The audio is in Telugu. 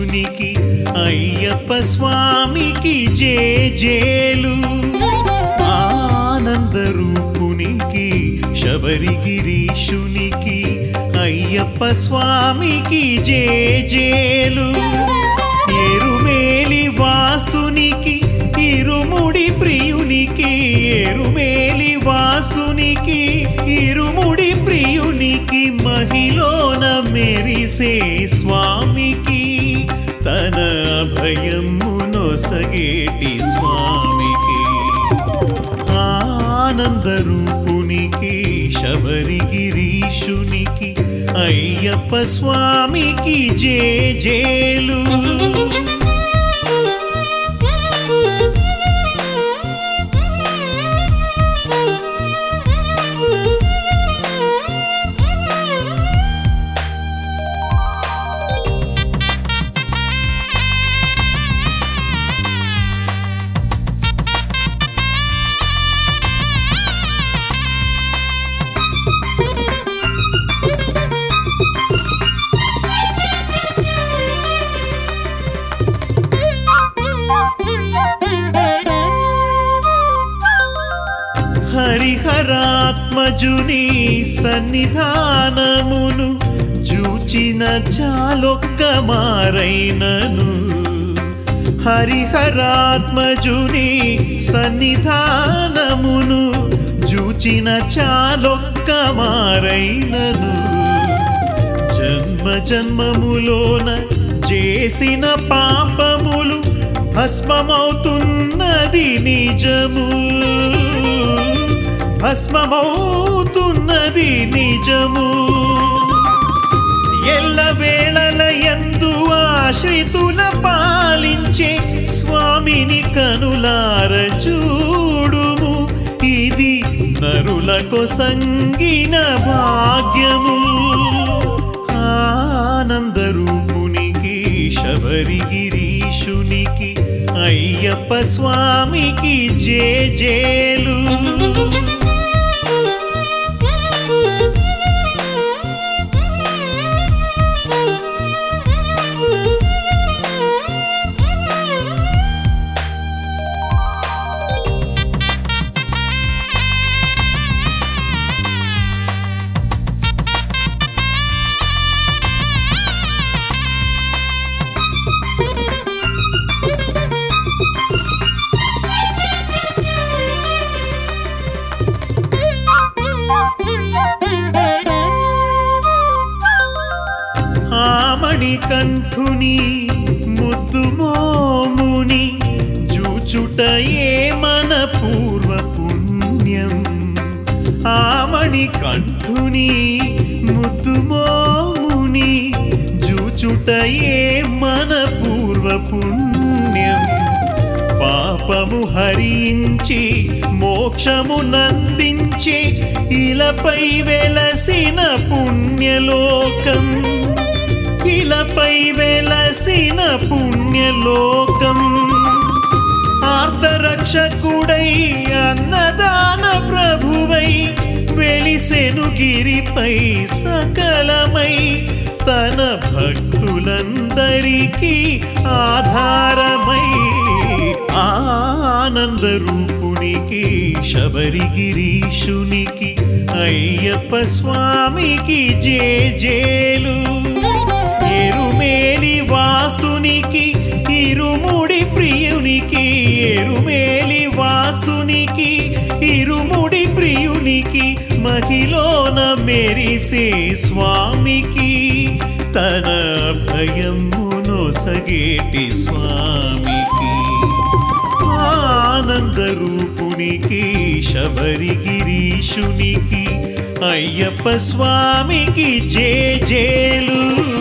గిరీశునికి అయ్యప్ప స్వామికి జే జేలు ఆనంద రూపునికి శబరి గిరీశునికి అయ్యప్ప స్వామికి జే జేలు ఎరుమేలి వాసునికి ఇరుముడి ప్రియునికి ఎరుమేలి వాసునికి ఇరుముడి ప్రియునికి మహిళన మెరిసే స్వామికి తన అభయము నొసగేటి స్వామికి ఆనంద రూపునికి శబరి గిరీశునికి అయ్యప్ప స్వామికి జే జేలు హరిహరాత్మజుని సన్నిధానమును చూచిన చాలొక్క మారైనను హరిహరాత్మజుని సన్నిధానమును చూచిన చాలొక్క మారైనను జన్మ జన్మములోన చేసిన పాపములు భస్మమవుతున్నది నిజము భస్మమవుతున్నది నిజము ఎల్ల వేళల యందు ఆశ్రితుల పాలించే స్వామిని కనులార చూడుము ఇది నరులకు సంగిన భాగ్యము ఆనంద రూపునికి శబరి గిరీశునికి అయ్యప్ప స్వామికి జే జేలు ఆమణి కంఠుని ముద్దు మోముని జూచుటయే మన పూర్వ పుణ్యం ఆమణి కంఠుని ముద్దు మోముని జూచుటయే మన పూర్వ పుణ్యం పాపము హరించి మోక్షము నందించి ఇలపై వెలసిన పుణ్యలోకం ఇలపై వెలసిన పుణ్యలోకం ఆర్ధరక్షకుడై అన్నదాన ప్రభువై వెలిసెను గిరిపై సకలమై తన భక్తులందరికీ ఆధారమై ఆనంద రూపునికి శబరి గిరీశునికి అయ్యప్ప స్వామికి జే జేలు ఎరుమేలి వాసునికి ఇరుముడి ప్రియునికి ఎరుమేలి వాసునికి ఇరుముడి ప్రియునికి మహిళన మెరిసే స్వామికి తన భయమును సగేటి స్వామికి ఆనంద రూపునికి శబరి గిరీశునికి అయ్యప్ప స్వామికి జే జేలు